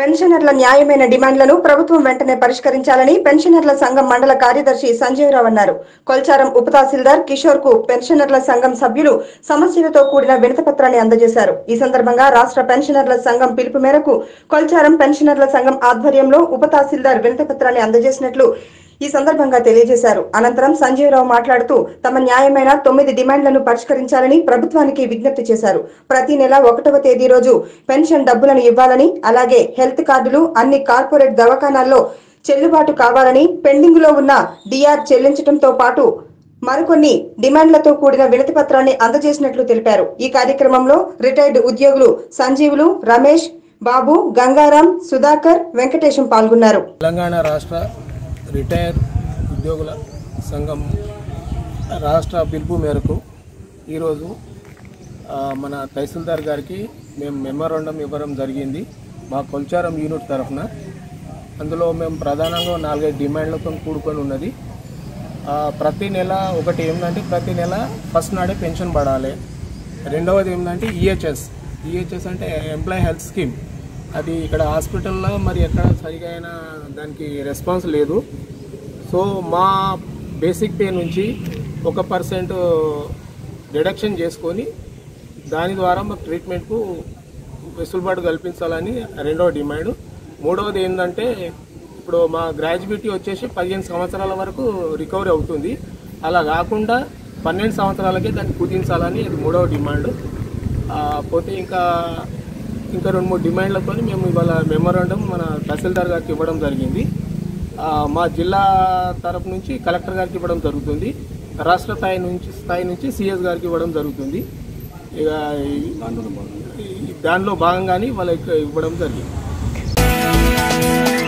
పెన్షనర్ల న్యాయమైన డిమాండ్లను ప్రభుత్వం వెంటనే పరిష్కరించాలని పెన్షనర్ల సంఘం మండల కార్యదర్శి సంజయరావు అన్నారు కొల్చారం ఉప తహసీల్దార్ కిషోర్ కు పెన్షనర్ల సంఘం సభ్యులు సమస్యలతో కూడిన వినతపత్రాన్ని అందజేశారు ఈ సందర్భంగా రాష్ట్ర పెన్షనర్ల సంఘం పిలుపు మేరకు కొల్చారం పెన్షనర్ల సంఘం ఆధ్వర్యంలో ఉప తహసీల్దార్ వినతపత్రాన్ని అందజేసినట్లు ఈ సందర్భంగా తెలియజేశారు అనంతరం సంజీవరావు మాట్లాడుతూ తమ న్యాయమైన తొమ్మిది డిమాండ్లను పరిష్కరించాలని ప్రభుత్వానికి విజ్ఞప్తి చేశారు ప్రతి నెల ఒకటవ తేదీ రోజు పెన్షన్ డబ్బులను ఇవ్వాలని అలాగే హెల్త్ కార్డులు అన్ని కార్పొరేట్ దవాఖానాల్లో చెల్లుబాటు కావాలని పెండింగ్ లో ఉన్న డిఆర్ చెల్లించడంతో పాటు మరికొన్ని డిమాండ్లతో కూడిన వినతి పత్రాన్ని అందజేసినట్లు తెలిపారు ఈ కార్యక్రమంలో రిటైర్డ్ ఉద్యోగులు సంజీవులు రమేష్ బాబు గంగారాం సుధాకర్ వెంకటేశం పాల్గొన్నారు తెలంగాణ రాష్ట్ర రిటైర్ ఉద్యోగుల సంఘం రాష్ట్ర పిలుపు మేరకు ఈరోజు ఆ, మన తహసీల్దార్ గారికి మేము మెమోరాండం ఇవ్వడం జరిగింది మా కొల్చారం యూనిట్ తరఫున అందులో మేము ప్రధానంగా నాలుగైదు డిమాండ్లతో కూడుకొని ఉన్నది ఆ, ప్రతి నెల ఒకటి ఏంటంటే ప్రతి నెల ఫస్ట్ నాడే పెన్షన్ పడాలి రెండవది ఏంటంటే ఈహెచ్ఎస్ ఈహెచ్ఎస్ అంటే ఎంప్లాయీ హెల్త్ స్కీమ్ అది ఇక్కడ హాస్పిటల్లో మరి ఎక్కడ సరిగా అయినా దానికి రెస్పాన్స్ లేదు సో మా బేసిక్ పే నుంచి ఒక పర్సెంట్ డిడక్షన్ చేసుకొని దాని ద్వారా మాకు ట్రీట్మెంట్కు వెసులుబాటు కల్పించాలని రెండవ డిమాండ్ మూడవది ఏంటంటే ఇప్పుడు మా గ్రాడ్యుయేటీ వచ్చేసి పదిహేను సంవత్సరాల వరకు రికవరీ అవుతుంది అలా కాకుండా పన్నెండు సంవత్సరాలకే దాన్ని కుదించాలని ఇది మూడవ డిమాండ్ ఆ, పోతే ఇంకా ఇంకా రెండు మూడు డిమాండ్లతో మేము ఇవాళ మెమోరాండం మన తహసీల్దార్ గారికి ఇవ్వడం జరిగింది ఆ, మా జిల్లా తరపు నుంచి కలెక్టర్ గారికి ఇవ్వడం జరుగుతుంది రాష్ట్ర స్థాయి నుంచి స్థాయి నుంచి సిఎస్ గారికి ఇవ్వడం జరుగుతుంది ఇక ఈ- ఈ- దానిలో భాగంగానే వాళ్ళకి ఇవ్వడం జరిగింది